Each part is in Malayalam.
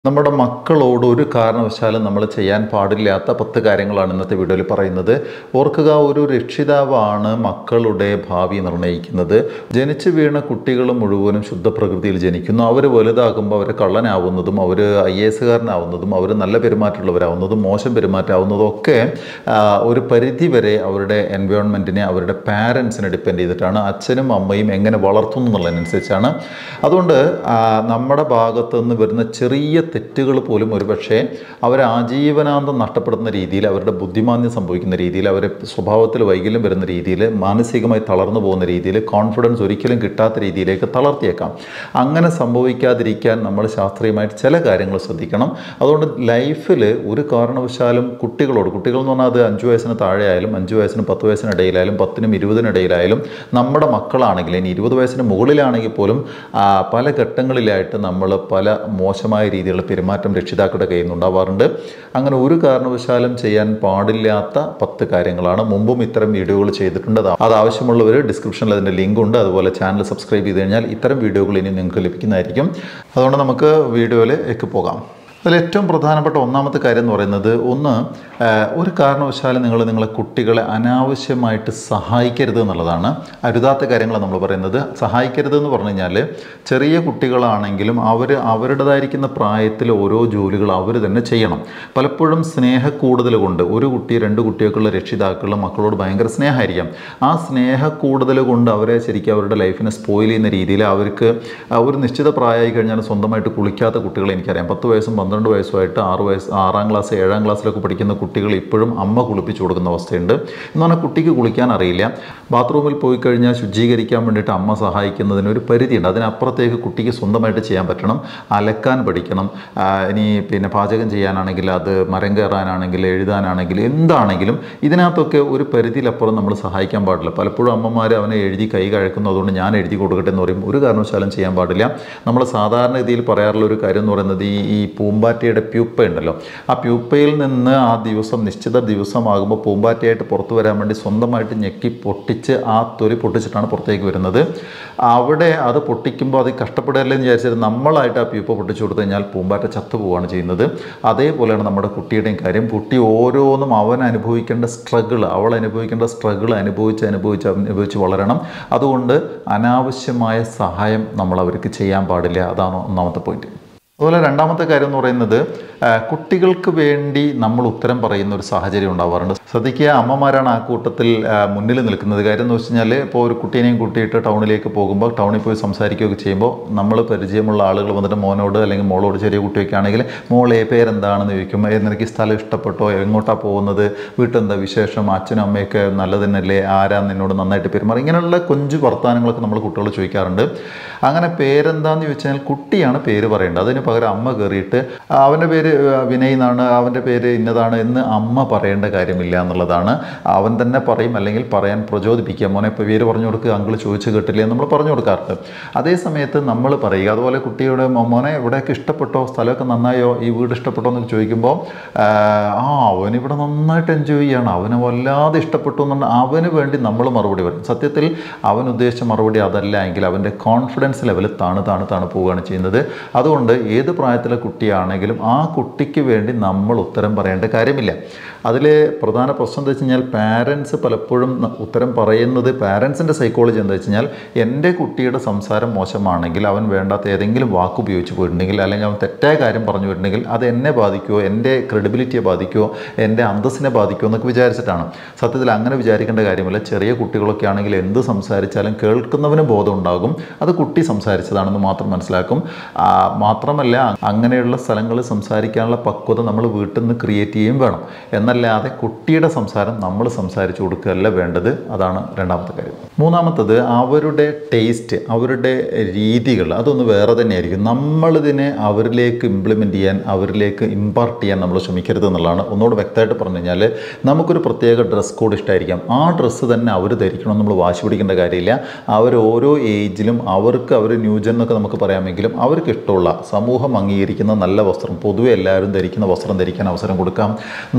നമ്മുടെ മക്കളോട് ഒരു കാരണവശാലും നമ്മൾ ചെയ്യാൻ പാടില്ലാത്ത പത്ത് കാര്യങ്ങളാണ് ഇന്നത്തെ വീഡിയോയിൽ പറയുന്നത് ഓർക്കുക ഒരു രക്ഷിതാവാണ് മക്കളുടെ ഭാവി നിർണ്ണയിക്കുന്നത് ജനിച്ചു വീണ കുട്ടികൾ മുഴുവനും ശുദ്ധപ്രകൃതിയിൽ ജനിക്കുന്നു അവർ വലുതാകുമ്പോൾ അവർ കള്ളനാവുന്നതും അവർ ഐ എസുകാരനാവുന്നതും അവർ നല്ല പെരുമാറ്റമുള്ളവരാവുന്നതും മോശം പെരുമാറ്റമാവുന്നതും ഒക്കെ ആ, ഒരു പരിധി വരെ അവരുടെ എൻവയോൺമെൻറ്റിനെ അവരുടെ പാരൻസിനെ ഡിപ്പെൻഡ് ചെയ്തിട്ടാണ് അച്ഛനും അമ്മയും എങ്ങനെ വളർത്തുന്നു എന്നുള്ളതിനനുസരിച്ചാണ് അതുകൊണ്ട് ആ, നമ്മുടെ ഭാഗത്തു നിന്ന് വരുന്ന ചെറിയ തെറ്റുകൾ പോലും ഒരുപക്ഷെ അവരെ ആജീവനാന്തം നഷ്ടപ്പെടുന്ന രീതിയിൽ അവരുടെ ബുദ്ധിമാന്യം സംഭവിക്കുന്ന രീതിയിൽ അവരെ സ്വഭാവത്തിൽ വൈകല്യം വരുന്ന രീതിയിൽ മാനസികമായി തളർന്നു പോകുന്ന രീതിയിൽ കോൺഫിഡൻസ് ഒരിക്കലും കിട്ടാത്ത രീതിയിലേക്ക് തളർത്തിയേക്കാം അങ്ങനെ സംഭവിക്കാതിരിക്കാൻ നമ്മൾ ശാസ്ത്രീയമായിട്ട് ചില കാര്യങ്ങൾ ശ്രദ്ധിക്കണം അതുകൊണ്ട് ലൈഫിൽ ഒരു കാരണവശാലും കുട്ടികളോട് കുട്ടികൾ എന്ന് പറഞ്ഞാൽ അത് അഞ്ച് വയസ്സിന് താഴെ ആയാലും അഞ്ച് വയസ്സിനും പത്ത് വയസ്സിന് ഇടയിലായാലും പത്തിനും ഇരുപതിനും ഇടയിലായാലും നമ്മുടെ മക്കളാണെങ്കിൽ ഇനി ഇരുപത് വയസ്സിന് മുകളിലാണെങ്കിൽ പോലും ആ, പല ഘട്ടങ്ങളിലായിട്ട് നമ്മൾ പല മോശമായ രീതിയിലുള്ള പെരുമാറ്റം രക്ഷിതാക്കളുടെ കയ്യിൽ നിന്നുണ്ടാവാറുണ്ട് അങ്ങനെ ഒരു കാരണവശാലും ചെയ്യാൻ പാടില്ലാത്ത പത്ത് കാര്യങ്ങളാണ് മുമ്പും ഇത്തരം വീഡിയോകൾ ചെയ്തിട്ടുണ്ട് അത് അത് ആവശ്യമുള്ളവർ ഡിസ്ക്രിപ്ഷനിൽ അതിൻ്റെ ലിങ്ക് ഉണ്ട് അതുപോലെ ചാനൽ സബ്സ്ക്രൈബ് ചെയ്ത് കഴിഞ്ഞാൽ ഇത്തരം വീഡിയോകൾ ഇനി നിങ്ങൾക്ക് ലഭിക്കുന്നതായിരിക്കും അതുകൊണ്ട് നമുക്ക് വീഡിയോയിലേക്ക് പോകാം അതിൽ ഏറ്റവും പ്രധാനപ്പെട്ട ഒന്നാമത്തെ കാര്യം എന്ന് പറയുന്നത് ഒന്ന് ആ, ഒരു കാരണവശാലും നിങ്ങൾ നിങ്ങളെ കുട്ടികളെ അനാവശ്യമായിട്ട് സഹായിക്കരുത് എന്നുള്ളതാണ് അരുതാത്ത കാര്യങ്ങൾ നമ്മൾ പറയുന്നത് സഹായിക്കരുത് എന്ന് പറഞ്ഞു കഴിഞ്ഞാൽ ചെറിയ കുട്ടികളാണെങ്കിലും അവർ അവരുടേതായിരിക്കുന്ന പ്രായത്തിൽ ഓരോ ജോലികൾ അവർ തന്നെ ചെയ്യണം പലപ്പോഴും സ്നേഹക്കൂടുതൽ കൊണ്ട് ഒരു കുട്ടി രണ്ട് കുട്ടിയൊക്കെയുള്ള രക്ഷിതാക്കൾ മക്കളോട് ഭയങ്കര സ്നേഹമായിരിക്കാം ആ സ്നേഹക്കൂടുതൽ കൊണ്ട് അവരെ ശരിക്കും അവരുടെ ലൈഫിനെ സ്പോയിൽ ചെയ്യുന്ന രീതിയിൽ അവർക്ക് ആ, ഒരു നിശ്ചിത പ്രായമായി കഴിഞ്ഞാൽ സ്വന്തമായിട്ട് കുളിക്കാത്ത കുട്ടികളെ എനിക്കറിയാം പത്ത് വയസ്സും പന്ത്രണ്ട് വയസ്സുമായിട്ട് ആറ് വയസ്സ് ആറാം ക്ലാസ് ഏഴാം ക്ലാസ്സിലൊക്കെ പഠിക്കുന്ന കുട്ടികൾ ഇപ്പോഴും അമ്മ കുളിപ്പിച്ചു കൊടുക്കുന്ന അവസ്ഥയുണ്ട് എന്ന് പറഞ്ഞാൽ കുട്ടിക്ക് കുളിക്കാൻ അറിയില്ല ബാത്റൂമിൽ പോയി കഴിഞ്ഞാൽ ശുചീകരിക്കാൻ വേണ്ടിയിട്ട് അമ്മ സഹായിക്കുന്നതിന് ഒരു പരിധിയുണ്ട് അതിനപ്പുറത്തേക്ക് കുട്ടിക്ക് സ്വന്തമായിട്ട് ചെയ്യാൻ പറ്റണം അലക്കാൻ പഠിക്കണം ആ, ഇനി പിന്നെ പാചകം ചെയ്യാനാണെങ്കിൽ അത് മരം കയറാനാണെങ്കിൽ എഴുതാനാണെങ്കിൽ എന്താണെങ്കിലും ഇതിനകത്തൊക്കെ ഒരു പരിധിയിലപ്പുറം നമ്മൾ സഹായിക്കാൻ പാടില്ല പലപ്പോഴും അമ്മമാർ അവനെ എഴുതി കൈ കഴക്കുന്നു അതുകൊണ്ട് ഞാൻ എഴുതി കൊടുക്കട്ടെ എന്ന് പറയും ഒരു കാരണവശാലും ചെയ്യാൻ പാടില്ല നമ്മൾ സാധാരണഗതിയിൽ പറയാറുള്ള ഒരു കാര്യം എന്ന് പറയുന്നത് ഈ ഈ പൂമ്പാറ്റയുടെ പ്യൂപ്പ ഉണ്ടല്ലോ ആ പ്യൂപ്പയിൽ നിന്ന് ആ ദിവസം നിശ്ചിത ദിവസമാകുമ്പോൾ പൂമ്പാറ്റയായിട്ട് പുറത്തു വരാൻ വേണ്ടി സ്വന്തമായിട്ട് ഞെക്കി പൊട്ടിച്ച് ആ തൊലി പൊട്ടിച്ചിട്ടാണ് പുറത്തേക്ക് വരുന്നത് അവിടെ അത് പൊട്ടിക്കുമ്പോൾ അത് കഷ്ടപ്പെടല്ലേ എന്ന് വിചാരിച്ചിട്ട് നമ്മളായിട്ട് ആ പ്യൂപ്പ പൊട്ടിച്ചു കൊടുത്തു കഴിഞ്ഞാൽ പൂമ്പാറ്റ ചത്തുപോവാണ് ചെയ്യുന്നത് അതേപോലെയാണ് നമ്മുടെ കുട്ടിയുടെയും കാര്യം കുട്ടി ഓരോന്നും അവൻ അനുഭവിക്കേണ്ട സ്ട്രഗിൾ അവൾ അനുഭവിക്കേണ്ട സ്ട്രഗിൾ അനുഭവിച്ച് അനുഭവിച്ച് അനുഭവിച്ച് വളരണം അതുകൊണ്ട് അനാവശ്യമായ സഹായം നമ്മൾ അവർക്ക് ചെയ്യാൻ പാടില്ല അതാണ് ഒന്നാമത്തെ പോയിന്റ് അതുപോലെ രണ്ടാമത്തെ കാര്യം എന്ന് പറയുന്നത് ആ, കുട്ടികൾക്ക് വേണ്ടി നമ്മൾ ഉത്തരം പറയുന്ന ഒരു സാഹചര്യം ഉണ്ടാവാറുണ്ട് ശ്രദ്ധിക്കുക അമ്മമാരാണ് ആ കൂട്ടത്തിൽ ആ, മുന്നിൽ നിൽക്കുന്നത് കാര്യം എന്ന് വെച്ച് കഴിഞ്ഞാൽ ഇപ്പോൾ ഒരു കുട്ടീനെയും കൂട്ടിയിട്ട് ടൗണിലേക്ക് പോകുമ്പോൾ ടൗണിൽ പോയി സംസാരിക്കുകയൊക്കെ ചെയ്യുമ്പോൾ നമ്മൾ പരിചയമുള്ള ആളുകൾ വന്നിട്ട് മോനോട് അല്ലെങ്കിൽ മോളോട് ചെറിയ കുട്ടിയൊക്കെ ആണെങ്കിൽ മോളെ പേരെന്താണെന്ന് ചോദിക്കും "ഏ, നിനക്ക് ഈ സ്ഥലം ഇഷ്ടപ്പെട്ടോ എങ്ങോട്ടാണ് പോകുന്നത് വീട്ടിലെന്താ വിശേഷം അച്ഛനും അമ്മയൊക്കെ നല്ലത് തന്നെയല്ലേ ആരാ നിന്നോട് നന്നായിട്ട് പെരുമാറി ഇങ്ങനെയുള്ള കൊഞ്ചു വർത്തമാനങ്ങളൊക്കെ നമ്മൾ കുട്ടികൾ ചോദിക്കാറുണ്ട് അങ്ങനെ പേരെന്താന്ന് ചോദിച്ചാൽ കുട്ടിയാണ് പേര് പറയേണ്ടത് അതിന് പകരം അമ്മ കയറിയിട്ട് അവൻ്റെ പേര് ആ, വിനയ് എന്നാണ് അവൻ്റെ പേര് ഇന്നതാണ് എന്ന് അമ്മ പറയേണ്ട കാര്യമില്ല എന്നുള്ളതാണ് അവൻ തന്നെ പറയും അല്ലെങ്കിൽ പറയാൻ പ്രചോദിപ്പിക്കുക മോനെ ഇപ്പോൾ പേര് പറഞ്ഞു കൊടുക്കുക അങ്കിൾ ചോദിച്ചു കേട്ടില്ലേ എന്ന് നമ്മൾ പറഞ്ഞു കൊടുക്കാറുണ്ട് അതേ സമയത്ത് നമ്മൾ പറയുക അതുപോലെ കുട്ടിയുടെ "മോ- മോനെ ഇവിടെയൊക്കെ ഇഷ്ടപ്പെട്ടോ സ്ഥലമൊക്കെ നന്നായോ ഈ വീട് ഇഷ്ടപ്പെട്ടോ എന്ന് ചോദിക്കുമ്പോൾ ആ ആ, അവനിവിടെ നന്നായിട്ട് എൻജോയ് ചെയ്യാണ് അവന് വല്ലാതെ ഇഷ്ടപ്പെട്ടു എന്ന് പറഞ്ഞാൽ അവന് വേണ്ടി നമ്മൾ മറുപടി പറയും സത്യത്തിൽ അവൻ ഉദ്ദേശിച്ച മറുപടി അതല്ല എങ്കിൽ അവൻ്റെ കോൺഫിഡൻസ് ലെവൽ താണ് താണ് താണ് പോവുകയാണ് ചെയ്യുന്നത് അതുകൊണ്ട് ഏത് പ്രായത്തിലെ കുട്ടിയാണെങ്കിലും ആ കുട്ടിക്ക് വേണ്ടി നമ്മൾ ഉത്തരം പറയേണ്ട കാര്യമില്ല അതിൽ പ്രധാന പ്രശ്നം എന്താ വെച്ച് കഴിഞ്ഞാൽ പാരൻസ് പലപ്പോഴും ന- ഉത്തരം പറയുന്നത് പാരൻസിൻ്റെ സൈക്കോളജി എന്താ വെച്ച് കഴിഞ്ഞാൽ എൻ്റെ കുട്ടിയുടെ സംസാരം മോശമാണെങ്കിൽ അവൻ വേണ്ടാത്ത ഏതെങ്കിലും വാക്ക് ഉപയോഗിച്ച് പോയിട്ടുണ്ടെങ്കിൽ അല്ലെങ്കിൽ അവൻ തെറ്റായ കാര്യം പറഞ്ഞു പോയിട്ടുണ്ടെങ്കിൽ അത് എന്നെ ബാധിക്കുമോ എൻ്റെ ക്രെഡിബിലിറ്റിയെ ബാധിക്കുമോ എൻ്റെ അന്തസ്സിനെ ബാധിക്കുമോ എന്നൊക്കെ വിചാരിച്ചിട്ടാണ് സത്യത്തിൽ അങ്ങനെ വിചാരിക്കേണ്ട കാര്യമില്ല ചെറിയ കുട്ടികളൊക്കെ ആണെങ്കിൽ എന്ത് സംസാരിച്ചാലും കേൾക്കുന്നവന് ബോധം ഉണ്ടാകും അത് കുട്ടി സംസാരിച്ചതാണെന്ന് മാത്രം മനസ്സിലാക്കും ആ, മാത്രമല്ല അങ്ങനെയുള്ള സ്ഥലങ്ങളിൽ സംസാരിക്കാനുള്ള പക്വത നമ്മൾ വീട്ടിൽ നിന്ന് ക്രിയേറ്റ് ചെയ്യുകയും വേണം എന്നല്ലാതെ കുട്ടിയുടെ സംസാരം നമ്മൾ സംസാരിച്ചു കൊടുക്കുകയല്ല വേണ്ടത് അതാണ് രണ്ടാമത്തെ കാര്യം മൂന്നാമത്തത് അവരുടെ ടേസ്റ്റ് അവരുടെ രീതികൾ അതൊന്ന് വേറെ തന്നെയായിരിക്കും നമ്മളിതിനെ അവരിലേക്ക് ഇംപ്ലിമെൻ്റ് ചെയ്യാൻ അവരിലേക്ക് ഇമ്പാർട്ട് ചെയ്യാൻ നമ്മൾ ശ്രമിക്കരുത് എന്നുള്ളതാണ് ഒന്നുകൂടെ വ്യക്തമായിട്ട് പറഞ്ഞു കഴിഞ്ഞാൽ നമുക്കൊരു പ്രത്യേക ഡ്രസ് കോഡ് ഇഷ്ടമായിരിക്കാം ആ ഡ്രസ്സ് തന്നെ അവർ ധരിക്കണം നമ്മൾ വാശി പിടിക്കേണ്ട കാര്യമില്ല അവർ ഓരോ ഏജിലും അവർക്ക് അവർ ന്യൂജൻ എന്നൊക്കെ നമുക്ക് പറയാമെങ്കിലും അവർക്ക് ഇഷ്ടമുള്ള സമൂഹം അംഗീകരിക്കുന്ന നല്ല വസ്ത്രം പൊതുവെ എല്ലാവരും ധരിക്കുന്ന വസ്ത്രം ധരിക്കാൻ അവസരം കൊടുക്കാം നമ്മൾ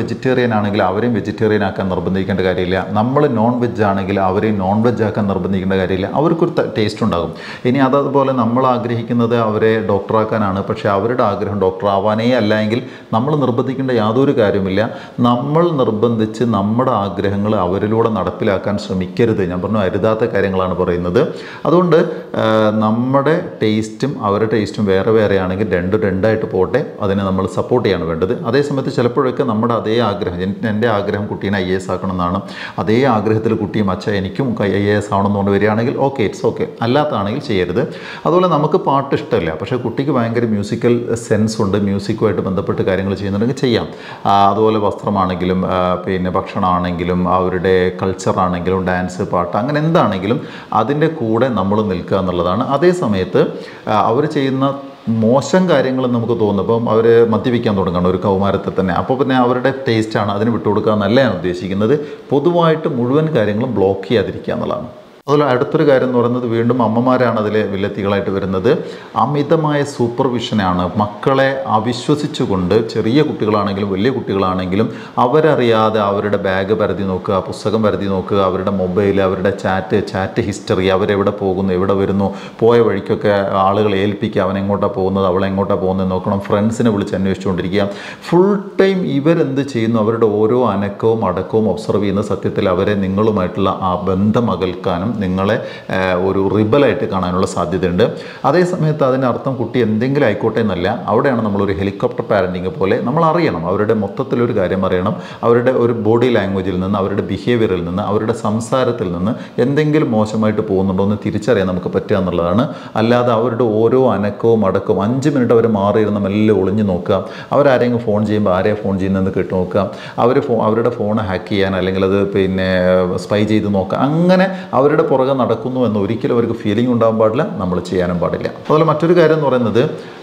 വെജിറ്റേറിയൻ ആണെങ്കിൽ അവരെയും വെജിറ്റേറിയൻ ആക്കാൻ നിർബന്ധിക്കേണ്ട കാര്യമില്ല നമ്മൾ നോൺ വെജ് ആണെങ്കിൽ അവരെയും നോൺ വെജ് ആക്കാൻ നിർബന്ധിക്കേണ്ട കാര്യമില്ല അവർക്കൊരു ടേസ്റ്റ് ഉണ്ടാകും ഇനി അതതുപോലെ നമ്മൾ ആഗ്രഹിക്കുന്നത് അവരെ ഡോക്ടറാക്കാനാണ് പക്ഷേ അവരുടെ ആഗ്രഹം ഡോക്ടർ ആവാനേ അല്ല എങ്കിൽ നമ്മൾ നിർബന്ധിക്കേണ്ട യാതൊരു കാര്യമില്ല നമ്മൾ നിർബന്ധിച്ച് നമ്മുടെ ആഗ്രഹങ്ങൾ അവരിലൂടെ നടപ്പിലാക്കാൻ ശ്രമിക്കരുത് ഞാൻ പറഞ്ഞു അരുതാത്ത കാര്യങ്ങളാണ് പറയുന്നത് അതുകൊണ്ട് ആ, നമ്മുടെ ടേസ്റ്റും അവരുടെ ടേസ്റ്റും വേറെ വേറെ ആണെങ്കിൽ രണ്ടും രണ്ടായിട്ട് പോട്ടെ അതിനെ നമ്മൾ സപ്പോർട്ട് ചെയ്യാണ് വേണ്ടത് അതേസമയത്ത് ചിലപ്പോഴൊക്കെ നമ്മുടെ അതേ ആഗ്രഹം എനിക്ക് എൻ്റെ ആഗ്രഹം കുട്ടീനെ ഐ എസ് ആക്കണം എന്നാണ് അതേ ആഗ്രഹത്തിൽ കുട്ടിയും അച്ഛ എനിക്കും ഐ എ എസ് ആവണമെന്ന് കൊണ്ട് വരികയാണെങ്കിൽ ഓക്കെ ഇറ്റ്സ് ഓക്കെ അല്ലാത്തതാണെങ്കിൽ ചെയ്യരുത് അതുപോലെ നമുക്ക് പാട്ട് ഇഷ്ടമില്ല പക്ഷേ കുട്ടിക്ക് ഭയങ്കര മ്യൂസിക്കൽ സെൻസ് ഉണ്ട് മ്യൂസിക്കുമായിട്ട് ബന്ധപ്പെട്ട് കാര്യങ്ങൾ ചെയ്യുന്നുണ്ടെങ്കിൽ ചെയ്യാം ആ, അതുപോലെ വസ്ത്രമാണെങ്കിലും ആ, പിന്നെ ഭക്ഷണമാണെങ്കിലും അവരുടെ കൾച്ചറാണെങ്കിലും ഡാൻസ് പാട്ട് അങ്ങനെ എന്താണെങ്കിലും അതിൻ്റെ കൂടെ നമ്മൾ നിൽക്കുക എന്നുള്ളതാണ് അതേ സമയത്ത് അവർ ചെയ്യുന്ന മോശം കാര്യങ്ങൾ നമുക്ക് തോന്നും അപ്പം അവർ മദ്യപിക്കാൻ തുടങ്ങണം ഒരു കൗമാരത്തിൽ തന്നെ അപ്പോൾ പിന്നെ അവരുടെ ടേസ്റ്റാണ് അതിന് വിട്ടുകൊടുക്കുക എന്നല്ല ഞാൻ ഉദ്ദേശിക്കുന്നത് പൊതുവായിട്ട് മുഴുവൻ കാര്യങ്ങളും ബ്ലോക്ക് ചെയ്യാതിരിക്കുക എന്നുള്ളതാണ് അതുപോലെ അടുത്തൊരു കാര്യം എന്ന് പറയുന്നത് വീണ്ടും അമ്മമാരാണ് അതിലെ വില്ലത്തികളായിട്ട് വരുന്നത് അമിതമായ സൂപ്പർവിഷനാണ് മക്കളെ അവിശ്വസിച്ചുകൊണ്ട് ചെറിയ കുട്ടികളാണെങ്കിലും വലിയ കുട്ടികളാണെങ്കിലും അവരറിയാതെ അവരുടെ ബാഗ് പരതി നോക്കുക പുസ്തകം പരതി നോക്കുക അവരുടെ മൊബൈൽ അവരുടെ ചാറ്റ് ചാറ്റ് ഹിസ്റ്ററി അവരെവിടെ പോകുന്നു എവിടെ വരുന്നു പോയ വഴിക്കൊക്കെ ആളുകളെ ഏൽപ്പിക്കുക അവൻ എങ്ങോട്ടാണ് പോകുന്നത് അവൾ എങ്ങോട്ടാണ് പോകുന്നത് നോക്കണം ഫ്രണ്ട്സിനെ വിളിച്ച് അന്വേഷിച്ചുകൊണ്ടിരിക്കുക ഫുൾ ടൈം ഇവരെന്ത് ചെയ്യുന്നു അവരുടെ ഓരോ അനക്കവും അടക്കവും ഒബ്സർവ് ചെയ്യുന്ന സത്യത്തിൽ അവരെ നിങ്ങളുമായിട്ടുള്ള ആ ബന്ധം അകൽക്കാനും നിങ്ങളെ ആ, ഒരു റിബലായിട്ട് കാണാനുള്ള സാധ്യതയുണ്ട് അതേ സമയത്ത് അതിനർത്ഥം കുട്ടി എന്തെങ്കിലും ആയിക്കോട്ടെ എന്നല്ല അവിടെയാണ് നമ്മളൊരു ഹെലികോപ്റ്റർ പാരൻറ്റിങ് പോലെ നമ്മൾ അറിയണം അവരുടെ മൊത്തത്തിലൊരു കാര്യം അറിയണം അവരുടെ ഒരു ബോഡി ലാംഗ്വേജിൽ നിന്ന് അവരുടെ ബിഹേവിയറിൽ നിന്ന് അവരുടെ സംസാരത്തിൽ നിന്ന് എന്തെങ്കിലും മോശമായിട്ട് പോകുന്നുണ്ടോ എന്ന് തിരിച്ചറിയാൻ നമുക്ക് പറ്റുക എന്നുള്ളതാണ് അല്ലാതെ അവരുടെ ഓരോ അനക്കവും അടക്കവും അഞ്ച് മിനിറ്റ് അവർ മാറിയിരുന്ന മെല്ലെ ഒളിഞ്ഞു നോക്കുക അവരാരെങ്കിലും ഫോൺ ചെയ്യുമ്പോൾ ആരെയാണ് ഫോൺ ചെയ്യുന്നതെന്ന് കേട്ട് നോക്കുക അവർ ഫോ അവരുടെ ഫോൺ ഹാക്ക് ചെയ്യാൻ അല്ലെങ്കിൽ അത് പിന്നെ സ്പൈ ചെയ്ത് നോക്കുക അങ്ങനെ അവരുടെ പുറകെ നടക്കുന്നു എന്ന് ഒരിക്കലും അവർക്ക് ഫീലിംഗ് ഉണ്ടാകാൻ പാടില്ല നമ്മൾ ചെയ്യാനും പാടില്ല അതുപോലെ മറ്റൊരു കാര്യം എന്ന് പറയുന്നത്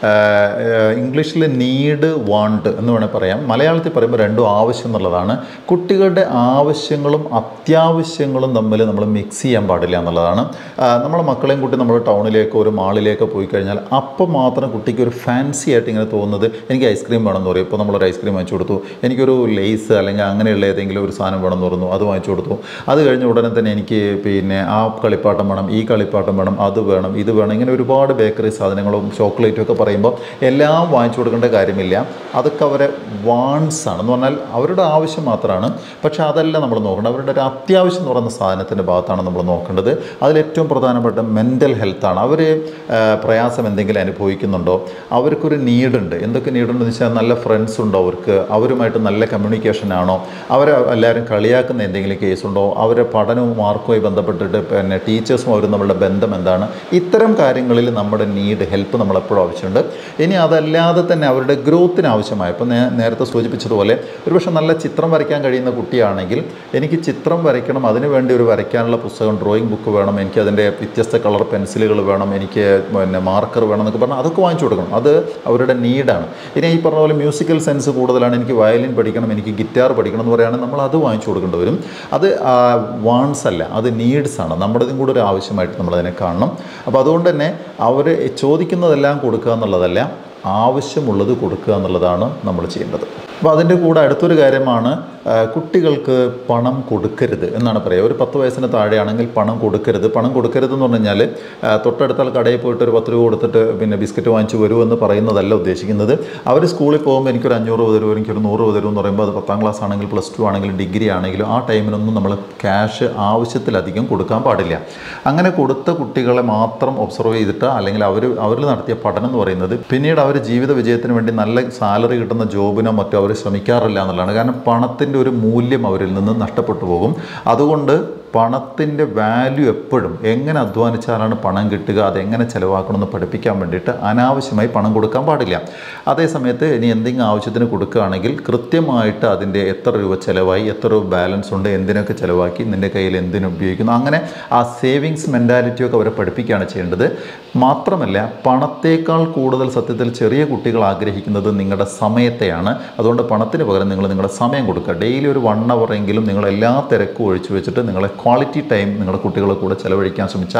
ഇംഗ്ലീഷിൽ നീഡ് വാണ്ട് എന്ന് വേണേൽ പറയാം മലയാളത്തിൽ പറയുമ്പോൾ രണ്ടും ആവശ്യം എന്നുള്ളതാണ് കുട്ടികളുടെ ആവശ്യങ്ങളും അത്യാവശ്യങ്ങളും തമ്മിൽ നമ്മൾ മിക്സ് ചെയ്യാൻ പാടില്ല എന്നുള്ളതാണ് ആ, നമ്മളെ മക്കളെയും കൂട്ടി നമ്മൾ ടൗണിലേക്കോ ഒരു മാളിലേക്കോ പോയി കഴിഞ്ഞാൽ അപ്പം മാത്രം കുട്ടിക്ക് ഒരു ഫാൻസി ആയിട്ട് ഇങ്ങനെ തോന്നുന്നത് എനിക്ക് ഐസ്ക്രീം വേണമെന്ന് പറയും ഇപ്പോൾ നമ്മളൊരു ഐസ്ക്രീം വാങ്ങിച്ചു കൊടുത്തു എനിക്കൊരു ലേസ് അല്ലെങ്കിൽ അങ്ങനെയുള്ള ഏതെങ്കിലും ഒരു സാധനം വേണമെന്ന് പറഞ്ഞു അത് വാങ്ങിച്ചു കൊടുത്തു അത് കഴിഞ്ഞ ഉടനെ തന്നെ എനിക്ക് പിന്നെ ആ കളിപ്പാട്ടം വേണം ഈ കളിപ്പാട്ടം വേണം അത് വേണം ഇത് വേണം ഇങ്ങനെ ഒരുപാട് ബേക്കറി സാധനങ്ങളും ചോക്ലേറ്റും ഒക്കെ പറയുമ്പോൾ എല്ലാം വാങ്ങിച്ചു കൊടുക്കേണ്ട കാര്യമില്ല അതൊക്കെ അവരെ വാൺസ് ആണ് എന്ന് പറഞ്ഞാൽ അവരുടെ ആവശ്യം മാത്രമാണ് പക്ഷേ അതല്ല നമ്മൾ നോക്കേണ്ടത് അവരുടെ ഒരു അത്യാവശ്യം എന്ന് പറയുന്ന സാധനത്തിൻ്റെ ഭാഗത്താണ് നമ്മൾ നോക്കേണ്ടത് അതിലേറ്റവും പ്രധാനപ്പെട്ട മെൻ്റൽ ഹെൽത്താണ് അവർ പ്രയാസം എന്തെങ്കിലും അനുഭവിക്കുന്നുണ്ടോ അവർക്കൊരു നീഡുണ്ട് എന്തൊക്കെ നീഡുണ്ടെന്ന് വെച്ചാൽ നല്ല ഫ്രണ്ട്സ് ഉണ്ടോ അവർക്ക് അവരുമായിട്ട് നല്ല കമ്മ്യൂണിക്കേഷൻ ആണോ അവരെ എല്ലാവരും കളിയാക്കുന്ന എന്തെങ്കിലും കേസുണ്ടോ അവരെ പഠനവും മാർക്കുമായി ബന്ധപ്പെട്ടിട്ട് പിന്നെ ടീച്ചേഴ്സും അവരും നമ്മളുടെ ബന്ധം എന്താണ് ഇത്തരം കാര്യങ്ങളിൽ നമ്മുടെ നീഡ് ഹെൽപ്പ് നമ്മൾ എപ്പോഴും ആവശ്യമുണ്ട് ഇനി അതല്ലാതെ തന്നെ അവരുടെ ഗ്രോത്തിന് ആവശ്യമായ ഇപ്പോൾ നേ നേരത്തെ സൂചിപ്പിച്ചതുപോലെ ഒരുപക്ഷെ നല്ല ചിത്രം വരയ്ക്കാൻ കഴിയുന്ന കുട്ടിയാണെങ്കിൽ എനിക്ക് ചിത്രം വരയ്ക്കണം അതിനു വേണ്ടി ഒരു വരയ്ക്കാനുള്ള പുസ്തകം ഡ്രോയിങ് ബുക്ക് വേണം എനിക്ക് അതിൻ്റെ വ്യത്യസ്ത കളർ പെൻസിലുകൾ വേണം എനിക്ക് പിന്നെ മാർക്കർ വേണം എന്നൊക്കെ പറഞ്ഞാൽ അതൊക്കെ വാങ്ങിച്ചു കൊടുക്കണം അത് അവരുടെ നീഡാണ് ഇനി ഈ പറഞ്ഞ പോലെ മ്യൂസിക്കൽ സെൻസ് കൂടുതലാണ് എനിക്ക് വയലിൻ പഠിക്കണം എനിക്ക് ഗിറ്റാർ പഠിക്കണം എന്ന് പറയുകയാണെങ്കിൽ നമ്മൾ അത് വാങ്ങിച്ചു കൊടുക്കേണ്ടി വരും അത് വാൺസ് അല്ല അത് നീഡ്സ് ആണ് നമ്മുടേതും കൂടെ ഒരു ആവശ്യമായിട്ട് നമ്മളതിനെ കാണണം അപ്പോൾ അതുകൊണ്ട് തന്നെ അവർ ചോദിക്കുന്നതെല്ലാം കൊടുക്കുക എന്നുള്ളതല്ല ആവശ്യമുള്ളത് കൊടുക്കുക എന്നുള്ളതാണ് നമ്മൾ ചെയ്യേണ്ടത് അപ്പോൾ അതിൻ്റെ കൂടെ അടുത്തൊരു കാര്യമാണ് ആ, കുട്ടികൾക്ക് പണം കൊടുക്കരുത് എന്നാണ് പറയുക ഒരു പത്ത് വയസ്സിന് താഴെയാണെങ്കിൽ പണം കൊടുക്കരുത് പണം കൊടുക്കരുത് എന്ന് പറഞ്ഞു കഴിഞ്ഞാൽ ആ, തൊട്ടടുത്ത ആൾ കടയിൽ പോയിട്ട് ഒരു പത്ത് രൂപ കൊടുത്തിട്ട് പിന്നെ ബിസ്ക്കറ്റ് വാങ്ങിച്ച് വരുമെന്ന് പറയുന്നതല്ല ഉദ്ദേശിക്കുന്നത് അവർ സ്കൂളിൽ പോകുമ്പോൾ എനിക്കൊരു അഞ്ഞൂറ് രൂപ തരുമോ എനിക്കൊരു നൂറ് രൂപ തരുമോ എന്ന് പറയുമ്പോൾ അത് പത്താം ക്ലാസ് ആണെങ്കിൽ പ്ലസ് ടു ആണെങ്കിലും ഡിഗ്രി ആണെങ്കിലും ആ ടൈമിനൊന്നും നമ്മൾ ക്യാഷ് ആവശ്യത്തിലധികം കൊടുക്കാൻ പാടില്ല അങ്ങനെ കൊടുത്ത കുട്ടികളെ മാത്രം ഒബ്സർവ് ചെയ്തിട്ട് അല്ലെങ്കിൽ അവർ അവരിൽ നടത്തിയ പഠനം എന്ന് പറയുന്നത് പിന്നീട് അവർ ജീവിത വിജയത്തിന് വേണ്ടി നല്ല സാലറി കിട്ടുന്ന ജോബിനോ മറ്റോ അവർ ശ്രമിക്കാറില്ല എന്നുള്ളതാണ് കാരണം പണത്തിൻ്റെ ഒരു മൂല്യം അവരിൽ നിന്ന് നഷ്ടപ്പെട്ടു പോകും അതുകൊണ്ട് പണത്തിൻ്റെ വാല്യൂ എപ്പോഴും എങ്ങനെ അധ്വാനിച്ചാലാണ് പണം കിട്ടുക അതെങ്ങനെ ചിലവാക്കണമെന്ന് പഠിപ്പിക്കാൻ വേണ്ടിയിട്ട് അനാവശ്യമായി പണം കൊടുക്കാൻ പാടില്ല അതേ സമയത്ത് ഇനി എന്തെങ്കിലും ആവശ്യത്തിന് കൊടുക്കുകയാണെങ്കിൽ കൃത്യമായിട്ട് അതിൻ്റെ എത്ര രൂപ ചിലവായി എത്ര രൂപ ബാലൻസ് ഉണ്ട് എന്തിനൊക്കെ ചിലവാക്കി നിൻ്റെ കയ്യിൽ എന്തിനു ഉപയോഗിക്കുന്നു അങ്ങനെ ആ സേവിങ്സ് മെൻറ്റാലിറ്റിയൊക്കെ അവരെ പഠിപ്പിക്കുകയാണ് ചെയ്യേണ്ടത് മാത്രമല്ല പണത്തേക്കാൾ കൂടുതൽ സത്യത്തിൽ ചെറിയ കുട്ടികൾ ആഗ്രഹിക്കുന്നത് നിങ്ങളുടെ സമയത്തെയാണ് അതുകൊണ്ട് പണത്തിന് പകരം നിങ്ങൾ നിങ്ങളുടെ സമയം കൊടുക്കുക ഡെയിലി ഒരു വൺ എങ്കിലും നിങ്ങൾ എല്ലാ തിരക്കും ഒഴിച്ചു വെച്ചിട്ട് നിങ്ങളെ ക്വാളിറ്റി ടൈം നിങ്ങളുടെ കുട്ടികളെ കൂടെ ചിലവഴിക്കാൻ ശ്രമിച്ചാൽ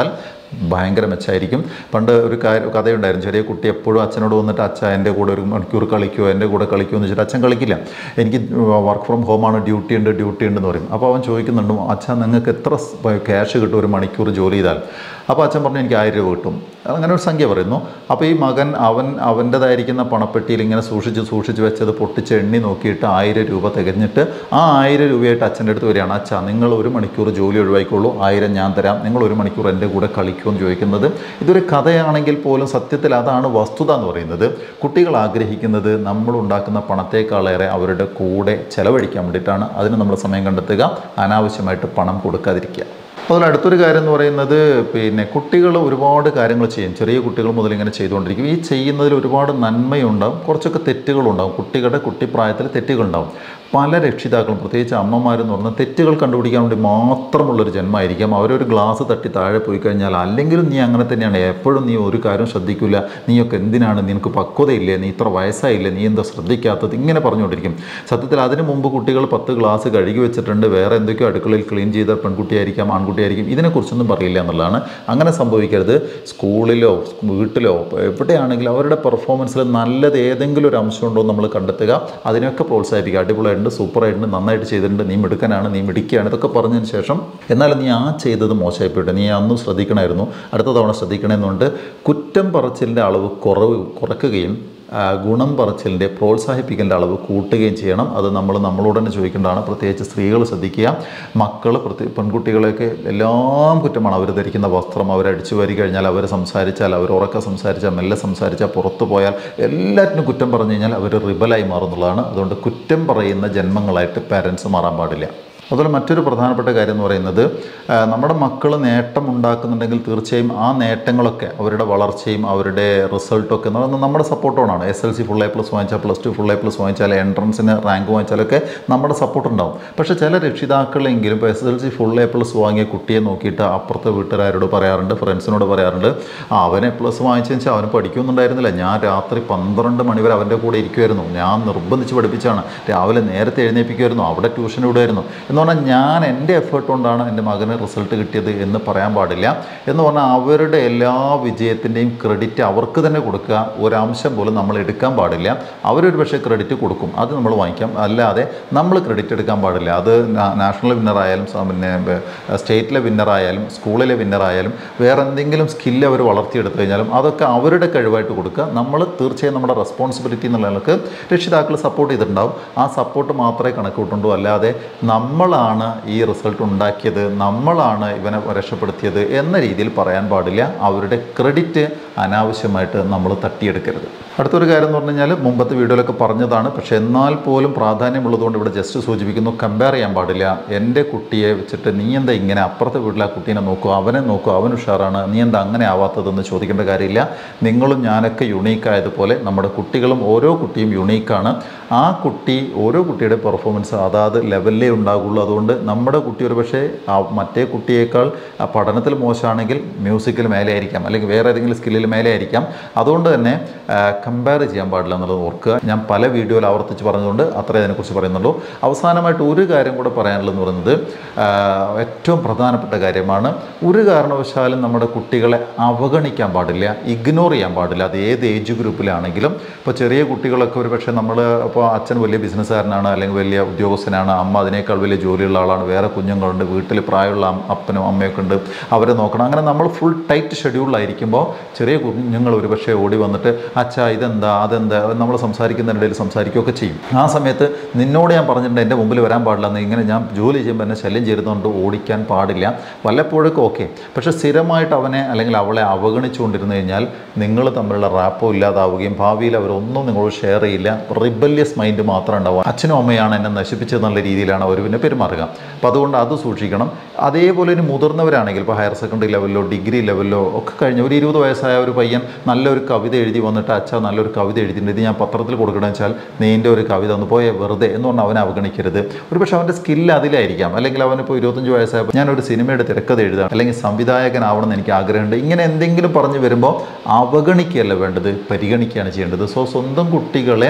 ഭയങ്കര മെച്ചമായിരിക്കും പണ്ട് ഒരു കാര്യം കഥയുണ്ടായിരുന്നു ചെറിയ കുട്ടി എപ്പോഴും അച്ഛനോട് വന്നിട്ട് അച്ഛ എൻ്റെ കൂടെ ഒരു മണിക്കൂർ കളിക്കുമോ എൻ്റെ കൂടെ കളിക്കുമോ എന്ന് വെച്ചിട്ട് അച്ഛൻ കളിക്കില്ല എനിക്ക് വർക്ക് ഫ്രം ഹോമാണ് ഡ്യൂട്ടി ഉണ്ട് ഡ്യൂട്ടി ഉണ്ടെന്ന് പറയും അപ്പോൾ അവൻ ചോദിക്കുന്നുണ്ട് അച്ഛൻ നിങ്ങൾക്ക് എത്ര ക്യാഷ് കിട്ടും ഒരു മണിക്കൂർ ജോലി ചെയ്താൽ അപ്പോൾ അച്ഛൻ പറഞ്ഞു എനിക്ക് ആയിരം രൂപ കിട്ടും അങ്ങനെ ഒരു സംഖ്യ പറയുന്നു അപ്പോൾ ഈ മകൻ അവൻ അവൻ്റെതായിരിക്കുന്ന പണപ്പെട്ടിയിൽ ഇങ്ങനെ സൂക്ഷിച്ച് സൂക്ഷിച്ച് വെച്ചത് പൊട്ടിച്ച് എണ്ണി നോക്കിയിട്ട് ആയിരം രൂപ തികഞ്ഞിട്ട് ആ ആയിരം രൂപയായിട്ട് അച്ഛൻ്റെ അടുത്ത് വരികയാണ് അച്ഛാ നിങ്ങൾ ഒരു മണിക്കൂർ ജോലി ഒഴിവായിക്കോളൂ ആയിരം ഞാൻ തരാം നിങ്ങൾ ഒരു മണിക്കൂർ എൻ്റെ കൂടെ കളിക്കുമെന്ന് ചോദിക്കുന്നത് ഇതൊരു കഥയാണെങ്കിൽ പോലും സത്യത്തിൽ അതാണ് വസ്തുത എന്ന് പറയുന്നത് കുട്ടികൾ ആഗ്രഹിക്കുന്നത് നമ്മൾ ഉണ്ടാക്കുന്ന പണത്തേക്കാളേറെ അവരുടെ കൂടെ ചെലവഴിക്കാൻ വേണ്ടിയിട്ടാണ് അതിന് നമ്മൾ സമയം കണ്ടെത്തുക അനാവശ്യമായിട്ട് പണം കൊടുക്കാതിരിക്കുക അതുപോലെ അടുത്തൊരു കാര്യം എന്ന് പറയുന്നത് പിന്നെ കുട്ടികൾ ഒരുപാട് കാര്യങ്ങൾ ചെയ്യും ചെറിയ കുട്ടികൾ മുതൽ ഇങ്ങനെ ചെയ്തുകൊണ്ടിരിക്കും ഈ ചെയ്യുന്നതിൽ ഒരുപാട് നന്മയുണ്ടാവും കുറച്ചൊക്കെ തെറ്റുകളുണ്ടാവും കുട്ടികളുടെ കുട്ടിപ്രായത്തിൽ തെറ്റുകളുണ്ടാവും പല രക്ഷിതാക്കളും പ്രത്യേകിച്ച് അമ്മമാരെന്ന് പറഞ്ഞാൽ തെറ്റുകൾ കണ്ടുപിടിക്കാൻ വേണ്ടി മാത്രമുള്ളൊരു ജന്മമായിരിക്കാം അവരൊരു ഗ്ലാസ് തട്ടി താഴെ പോയി കഴിഞ്ഞാൽ അല്ലെങ്കിലും നീ അങ്ങനെ തന്നെയാണ് എപ്പോഴും നീ ഒരു കാര്യം ശ്രദ്ധിക്കില്ല നീയൊക്കെ എന്തിനാണ് നിനക്ക് പക്വതയില്ലേ നീ ഇത്ര വയസ്സായില്ലേ നീ എന്താ ശ്രദ്ധിക്കാത്തത് ഇങ്ങനെ പറഞ്ഞുകൊണ്ടിരിക്കും സത്യത്തിൽ അതിന് മുമ്പ് കുട്ടികൾ പത്ത് ഗ്ലാസ് കഴുകി വെച്ചിട്ടുണ്ട് വേറെ എന്തൊക്കെയോ അടുക്കളയിൽ ക്ലീൻ ചെയ്ത പെൺകുട്ടിയായിരിക്കാം ആൺകുട്ടിയായിരിക്കും ഇതിനെക്കുറിച്ചൊന്നും പറയില്ല എന്നുള്ളതാണ് അങ്ങനെ സംഭവിക്കരുത് സ്കൂളിലോ വീട്ടിലോ എവിടെയാണെങ്കിലും അവരുടെ പെർഫോമൻസിൽ നല്ലത് ഏതെങ്കിലും ഒരു അംശമുണ്ടോ എന്ന് നമ്മൾ കണ്ടെത്തുക അതിനൊക്കെ പ്രോത്സാഹിപ്പിക്കുക അടിപൊളിയായിട്ടുണ്ട് സൂപ്പറായിട്ടുണ്ട് നന്നായിട്ട് ചെയ്തിട്ടുണ്ട് നീ മിടുക്കനാണ് നീ മിടിക്കുകയാണ് ഇതൊക്കെ പറഞ്ഞതിന് ശേഷം എന്നാലും നീ ആ ചെയ്തത് മോശമായിപ്പോയിട്ട് നീ അന്നും ശ്രദ്ധിക്കണമായിരുന്നു അടുത്ത തവണ ശ്രദ്ധിക്കണമെന്നുണ്ട് കുറ്റം പറച്ചിലിൻ്റെ അളവ് കുറവ് കുറയ്ക്കുകയും ആ, ഗുണം പറച്ചിലിൻ്റെ പ്രോത്സാഹിപ്പിക്കേണ്ട അളവ് കൂട്ടുകയും ചെയ്യണം അത് നമ്മൾ നമ്മളോട് തന്നെ ചോദിക്കേണ്ടതാണ് പ്രത്യേകിച്ച് സ്ത്രീകൾ ശ്രദ്ധിക്കുക മക്കൾ പ്രത്യേക പെൺകുട്ടികളെയൊക്കെ എല്ലാം കുറ്റമാണ് അവർ ധരിക്കുന്ന വസ്ത്രം അവർ അടിച്ചു വരി കഴിഞ്ഞാൽ അവർ സംസാരിച്ചാൽ അവർ ഉറക്ക സംസാരിച്ചാൽ മെല്ലെ സംസാരിച്ചാൽ പുറത്തു പോയാൽ എല്ലാറ്റിനും കുറ്റം പറഞ്ഞു കഴിഞ്ഞാൽ അവർ റിബലായി മാറുന്നുള്ളതാണ് അതുകൊണ്ട് കുറ്റം പറയുന്ന ജന്മങ്ങളായിട്ട് പാരൻസ് മാറാൻ പാടില്ല അതുപോലെ മറ്റൊരു പ്രധാനപ്പെട്ട കാര്യം എന്ന് പറയുന്നത് ആ, നമ്മുടെ മക്കൾ നേട്ടം ഉണ്ടാക്കുന്നുണ്ടെങ്കിൽ തീർച്ചയായും ആ നേട്ടങ്ങളൊക്കെ അവരുടെ വളർച്ചയും അവരുടെ റിസൾട്ടൊക്കെ എന്ന് പറയുന്നത് നമ്മുടെ സപ്പോർട്ടോണാണ് S L C full A plus വാങ്ങിച്ചാൽ plus two full A plus വാങ്ങിച്ചാൽ എൻട്രൻസിന് റാങ്ക് വാങ്ങിച്ചാലൊക്കെ നമ്മുടെ സപ്പോർട്ട് ഉണ്ടാവും പക്ഷേ ചില രക്ഷിതാക്കളെങ്കിലും ഇപ്പോൾ S L C full A plus വാങ്ങിയ കുട്ടിയെ നോക്കിയിട്ട് അപ്പുറത്തെ വീട്ടുകാരോട് പറയാറുണ്ട് ഫ്രണ്ട്സിനോട് പറയാറുണ്ട് ആ അവൻ എ പ്ലസ് വാങ്ങിച്ചെന്ന് വെച്ചാൽ അവന് പഠിക്കുന്നുണ്ടായിരുന്നില്ല ഞാൻ രാത്രി പന്ത്രണ്ട് മണി വരെ അവൻ്റെ കൂടെ ഇരിക്കുമായിരുന്നു ഞാൻ നിർബന്ധിച്ച് പഠിപ്പിച്ചാണ് രാവിലെ നേരത്തെ എഴുന്നേൽപ്പിക്കുമായിരുന്നു അവിടെ ട്യൂഷൻ വിടുമായിരുന്നു എന്ന് പറഞ്ഞാൽ ഞാൻ എൻ്റെ എഫേർട്ട് കൊണ്ടാണ് എൻ്റെ മകന് റിസൾട്ട് കിട്ടിയത് എന്ന് പറയാൻ പാടില്ല എന്ന് പറഞ്ഞാൽ അവരുടെ എല്ലാ വിജയത്തിൻ്റെയും ക്രെഡിറ്റ് അവർക്ക് തന്നെ കൊടുക്കുക ഒരംശം പോലും നമ്മൾ എടുക്കാൻ പാടില്ല അവരൊരു പക്ഷേ ക്രെഡിറ്റ് കൊടുക്കും അത് നമ്മൾ വാങ്ങിക്കാം അല്ലാതെ നമ്മൾ ക്രെഡിറ്റ് എടുക്കാൻ പാടില്ല അത് നാ- നാഷണൽ വിന്നറായാലും സ- പിന്നെ ബ- സ്റ്റേറ്റിലെ വിന്നറായാലും സ്കൂളിലെ വിന്നറായാലും വേറെ എന്തെങ്കിലും സ്കില്ല് അവർ വളർത്തിയെടുത്തു കഴിഞ്ഞാലും അതൊക്കെ അവരുടെ കഴിവായിട്ട് കൊടുക്കുക നമ്മൾ തീർച്ചയായും നമ്മുടെ റെസ്പോൺസിബിലിറ്റി എന്നുള്ള നിലക്ക് രക്ഷിതാക്കൾ സപ്പോർട്ട് ചെയ്തിട്ടുണ്ടാവും ആ സപ്പോർട്ട് മാത്രമേ കണക്ക് കൂട്ടുണ്ടൂ അല്ലാതെ നമ്മളാണ് ഈ റിസൾട്ട് ഉണ്ടാക്കിയത് നമ്മളാണ് ഇവനെ രക്ഷപ്പെടുത്തിയത് എന്ന രീതിയിൽ പറയാൻ പാടില്ല അവരുടെ ക്രെഡിറ്റ് അനാവശ്യമായിട്ട് നമ്മൾ തട്ടിയെടുക്കരുത് അടുത്തൊരു കാര്യം എന്ന് പറഞ്ഞു കഴിഞ്ഞാൽ മുമ്പത്തെ വീഡിയോയിലൊക്കെ പറഞ്ഞതാണ് പക്ഷേ എന്നാൽ പോലും പ്രാധാന്യമുള്ളതുകൊണ്ട് ഇവിടെ ജസ്റ്റ് സൂചിപ്പിക്കുന്നു കമ്പയർ ചെയ്യാൻ പാടില്ല എൻ്റെ കുട്ടിയെ വെച്ചിട്ട് നീ എന്താ ഇങ്ങനെ അപ്പുറത്തെ വീട്ടിലെ ആ കുട്ടീനെ നോക്കുക അവനെ നോക്കുക അവൻ ഉഷാറാണ് നീ എന്താ അങ്ങനെ ആവാത്തതെന്ന് ചോദിക്കേണ്ട കാര്യമില്ല നിങ്ങളും ഞാനൊക്കെ യുണീക്കായതുപോലെ നമ്മുടെ കുട്ടികളും ഓരോ കുട്ടിയും യുണീക്കാണ് ആ കുട്ടി ഓരോ കുട്ടിയുടെ പെർഫോമൻസ് അതാത് ലെവലിലേ ഉണ്ടാകുള്ളൂ അതുകൊണ്ട് നമ്മുടെ കുട്ടി ഒരു പക്ഷേ ആ മറ്റേ കുട്ടിയേക്കാൾ ആ പഠനത്തിൽ മോശമാണെങ്കിൽ മ്യൂസിക്കിൽ മേലെ ആയിരിക്കാം അല്ലെങ്കിൽ വേറെ ഏതെങ്കിലും സ്കില്ലിൽ മേലെ ആയിരിക്കാം അതുകൊണ്ട് തന്നെ കമ്പയർ ചെയ്യാൻ പാടില്ല എന്നുള്ളത് ഓർക്കുക ഞാൻ പല വീഡിയോയിൽ ആവർത്തിച്ച് പറഞ്ഞതുകൊണ്ട് അത്രേ അതിനെക്കുറിച്ച് പറയുന്നുള്ളൂ അവസാനമായിട്ട് ഒരു കാര്യം കൂടെ പറയാനുള്ളതെന്ന് പറയുന്നത് ആ, ഏറ്റവും പ്രധാനപ്പെട്ട കാര്യമാണ് ഒരു കാരണവശാലും നമ്മുടെ കുട്ടികളെ അവഗണിക്കാൻ പാടില്ല ഇഗ്നോർ ചെയ്യാൻ പാടില്ല അത് ഏത് ഏജ് ഗ്രൂപ്പിലാണെങ്കിലും ഇപ്പോൾ ചെറിയ കുട്ടികളൊക്കെ ഒരു പക്ഷേ നമ്മൾ ഇപ്പോൾ അച്ഛൻ വലിയ ബിസിനസ്സുകാരനാണ് അല്ലെങ്കിൽ വലിയ ഉദ്യോഗസ്ഥനാണ് അമ്മ അതിനേക്കാൾ വലിയ ജോലിയുള്ള ആളാണ് വേറെ കുഞ്ഞുങ്ങളുണ്ട് വീട്ടിൽ പ്രായമുള്ള അം- അപ്പനും അമ്മയൊക്കെ ഉണ്ട് അവരെ നോക്കണം അങ്ങനെ നമ്മൾ ഫുൾ ടൈറ്റ് ഷെഡ്യൂളിലായിരിക്കുമ്പോൾ ചെറിയ കുഞ്ഞുങ്ങൾ ഒരു പക്ഷേ ഓടി വന്നിട്ട് അച്ഛാ ഇതെന്താ അതെന്താ നമ്മൾ സംസാരിക്കുന്നതിനിടയിൽ സംസാരിക്കുകയൊക്കെ ചെയ്യും ആ സമയത്ത് നിന്നോട് ഞാൻ പറഞ്ഞിട്ടുണ്ട് എൻ്റെ മുമ്പിൽ വരാൻ പാടില്ല എന്ന് ഇങ്ങനെ ഞാൻ ജോലി ചെയ്യുമ്പോൾ എന്നെ ശല്യം ചെയ്തുകൊണ്ട് ഓടിക്കാൻ പാടില്ല വല്ലപ്പോഴൊക്കെ ഓക്കെ പക്ഷേ സ്ഥിരമായിട്ട് അവനെ അല്ലെങ്കിൽ അവളെ അവഗണിച്ചുകൊണ്ടിരുന്നു കഴിഞ്ഞാൽ നിങ്ങൾ തമ്മിലുള്ള റാപ്പോ ഇല്ലാതാവുകയും ഭാവിയിൽ അവരൊന്നും നിങ്ങളോട് ഷെയർ ചെയ്യില്ല റിബല്യസ് മൈൻഡ് മാത്രം ഉണ്ടാവുക അച്ഛനും അമ്മയാണ് എന്നെ നശിപ്പിച്ചത് എന്നുള്ള രീതിയിലാണ് അവർ പിന്നെ പെരുമാറുക അപ്പോൾ അതുകൊണ്ട് അത് സൂക്ഷിക്കണം അതേപോലെ ഇനി മുതിർന്നവരാണെങ്കിൽ ഇപ്പോൾ ഹയർ സെക്കൻഡറി ലെവലിലോ ഡിഗ്രി ലെവലിലോ ഒക്കെ കഴിഞ്ഞ ഒരു ഇരുപത് വയസ്സായ ഒരു പയ്യൻ നല്ലൊരു കവിത എഴുതി വന്നിട്ട് അച്ഛ നല്ലൊരു കവിത എഴുതിയിട്ടുണ്ട് ഇത് ഞാൻ പത്രത്തിൽ കൊടുക്കണമെന്ന് വെച്ചാൽ നീൻ്റെ ഒരു കവിത ഒന്ന് പോയ വെറുതെ എന്ന് പറഞ്ഞാൽ അവനെ അവഗണിക്കരുത് ഒരു പക്ഷേ അവൻ്റെ സ്കില്ല് അതിലായിരിക്കാം അല്ലെങ്കിൽ അവനിപ്പോൾ ഇരുപത്തഞ്ച് വയസ്സായപ്പോൾ ഞാനൊരു സിനിമയുടെ തിരക്കഥ എഴുതാം അല്ലെങ്കിൽ സംവിധായകനാവണമെന്ന് എനിക്ക് ആഗ്രഹമുണ്ട് ഇങ്ങനെ എന്തെങ്കിലും പറഞ്ഞു വരുമ്പോൾ അവഗണിക്കുകയല്ല വേണ്ടത് പരിഗണിക്കുകയാണ് ചെയ്യേണ്ടത് സോ സ്വന്തം കുട്ടികളെ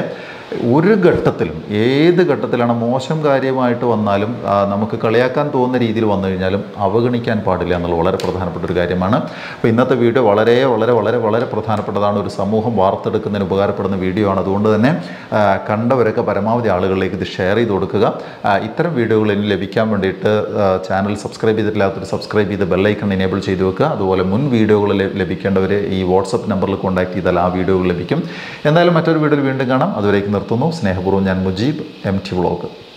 ഒരു ഘട്ടത്തിലും ഏത് ഘട്ടത്തിലാണ് മോശം കാര്യമായിട്ട് വന്നാലും ആ, നമുക്ക് കളിയാക്കാൻ തോന്നുന്ന രീതിയിൽ വന്നു കഴിഞ്ഞാലും അവഗണിക്കാൻ പാടില്ല എന്നുള്ളത് വളരെ പ്രധാനപ്പെട്ട ഒരു കാര്യമാണ് അപ്പോൾ ഇന്നത്തെ വീഡിയോ വളരെ വളരെ വളരെ വളരെ പ്രധാനപ്പെട്ടതാണ് ഒരു സമൂഹം വാർത്തെടുക്കുന്നതിന് ഉപകാരപ്പെടുന്ന വീഡിയോ ആണ് അതുകൊണ്ട് തന്നെ ആ, കണ്ടവരൊക്കെ പരമാവധി ആളുകളിലേക്ക് ഇത് ഷെയർ ചെയ്ത് കൊടുക്കുക ആ, ഇത്തരം വീഡിയോകൾ ഇനി ലഭിക്കാൻ വേണ്ടിയിട്ട് ആ, ചാനൽ സബ്സ്ക്രൈബ് ചെയ്തിട്ടില്ലാത്തൊരു സബ്സ്ക്രൈബ് ചെയ്ത് ബെല്ലൈക്കൺ എനേബിൾ ചെയ്ത് വെക്കുക അതുപോലെ മുൻ വീഡിയോകൾ ലഭി- ലഭിക്കേണ്ടവർ ഈ വാട്സപ്പ് നമ്പറിൽ കോൺടാക്ട് ചെയ്താൽ ആ വീഡിയോകൾ ലഭിക്കും എന്തായാലും മറ്റൊരു വീഡിയോയിൽ വീണ്ടും കാണാം അതുവരേക്ക് നിർത്തുന്നു സ്നേഹപൂർവ്വം ഞാൻ മുജീബ് എം ടി വ്ളോഗ്